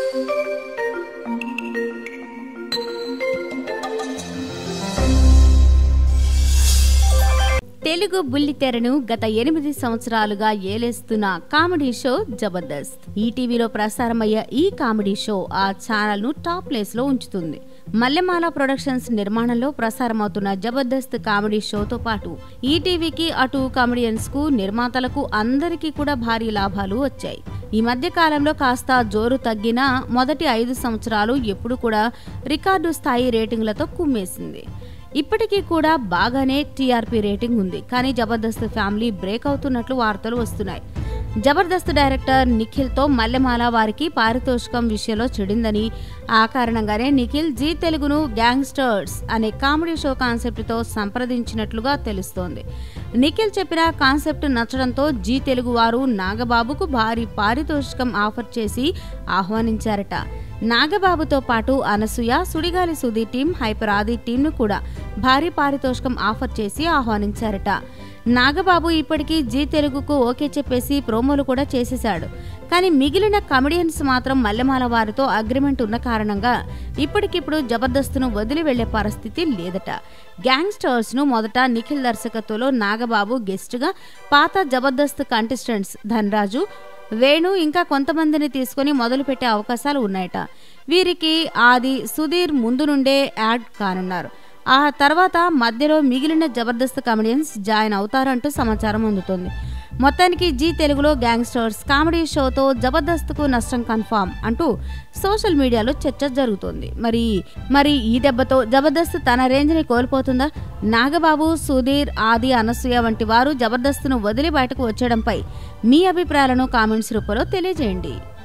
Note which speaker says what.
Speaker 1: తెలుగు బుల్లితెరను గత ఎనిమిది సంవత్సరాలుగా ఏలేస్తున్న కామెడీ షో జబర్దస్త్ ఈటీవీలో ప్రసారమయ్యే ఈ కామెడీ షో ఆ ఛానల్ ను టాప్ ప్లేస్ లో ఉంచుతుంది మల్లెమాల ప్రొడక్షన్స్ నిర్మాణంలో ప్రసారమవుతున్న జబర్దస్త్ కామెడీ షోతో పాటు ఈటీవీకి అటు కామెడియన్స్ కు నిర్మాతలకు అందరికీ కూడా భారీ లాభాలు వచ్చాయి ఈ మధ్య కాలంలో కాస్త జోరు తగ్గినా మొదటి ఐదు సంవత్సరాలు ఎప్పుడు కూడా రికార్డు స్థాయి రేటింగ్లతో కుమ్మేసింది ఇప్పటికీ కూడా బాగానే టీఆర్పీ రేటింగ్ ఉంది కానీ జబర్దస్త్ ఫ్యామిలీ బ్రేక్ అవుతున్నట్లు వార్తలు వస్తున్నాయి జబర్దస్త్ డైరెక్టర్ నిఖిల్తో మల్లెమాల వారికి పారితోషికం విషయంలో చెడిందని ఆ కారణంగానే నిఖిల్ జీ తెలుగును గ్యాంగ్స్టర్స్ అనే కామెడీ షో కాన్సెప్ట్తో సంప్రదించినట్లుగా తెలుస్తోంది నిఖిల్ చెప్పిన కాన్సెప్ట్ నచ్చడంతో జీ తెలుగు వారు నాగబాబుకు భారీ పారితోషికం ఆఫర్ చేసి ఆహ్వానించారట నాగబాబుతో పాటు అనసూయ సుడిగాలి సుధీర్ టీం హైపర్ ఆది టీంను కూడా భారీ పారితోషికం ఆఫర్ చేసి ఆహ్వానించారట నాగబాబు ఇప్పటికీ జీ తెలుగుకు ఓకే చెప్పేసి ప్రోమోలు కూడా చేసేశాడు కానీ మిగిలిన కమెడియన్స్ మాత్రం మల్లెమాల వారితో అగ్రిమెంట్ ఉన్న కారణంగా ఇప్పటికిప్పుడు జబర్దస్త్ను వదిలి వెళ్లే పరిస్థితి లేదట గ్యాంగ్స్టర్స్ ను మొదట నిఖిల్ దర్శకత్వంలో నాగబాబు గెస్ట్గా పాత జబర్దస్త్ కంటెస్టెంట్స్ ధనరాజు వేణు ఇంకా కొంతమందిని తీసుకుని మొదలుపెట్టే అవకాశాలు ఉన్నాయట వీరికి ఆది సుధీర్ ముందు నుండే యాడ్ కానున్నారు ఆ తర్వాత మధ్యలో మిగిలిన జబర్దస్త్ కమెడియన్స్ జాయిన్ అవుతారంటూ సమాచారం అందుతోంది మొత్తానికి జీ తెలుగులో గ్యాంగ్స్టర్స్ కామెడీ షోతో జబర్దస్త్కు నష్టం కన్ఫామ్ అంటూ సోషల్ మీడియాలో చర్చ జరుగుతోంది మరి మరి ఈ దెబ్బతో జబర్దస్త్ తన రేంజ్ని కోల్పోతుందా నాగబాబు సుధీర్ ఆది అనసూయ వంటి వారు జబర్దస్త్ను వదిలి బయటకు వచ్చేయడంపై మీ అభిప్రాయాలను కామెంట్స్ రూపంలో తెలియజేయండి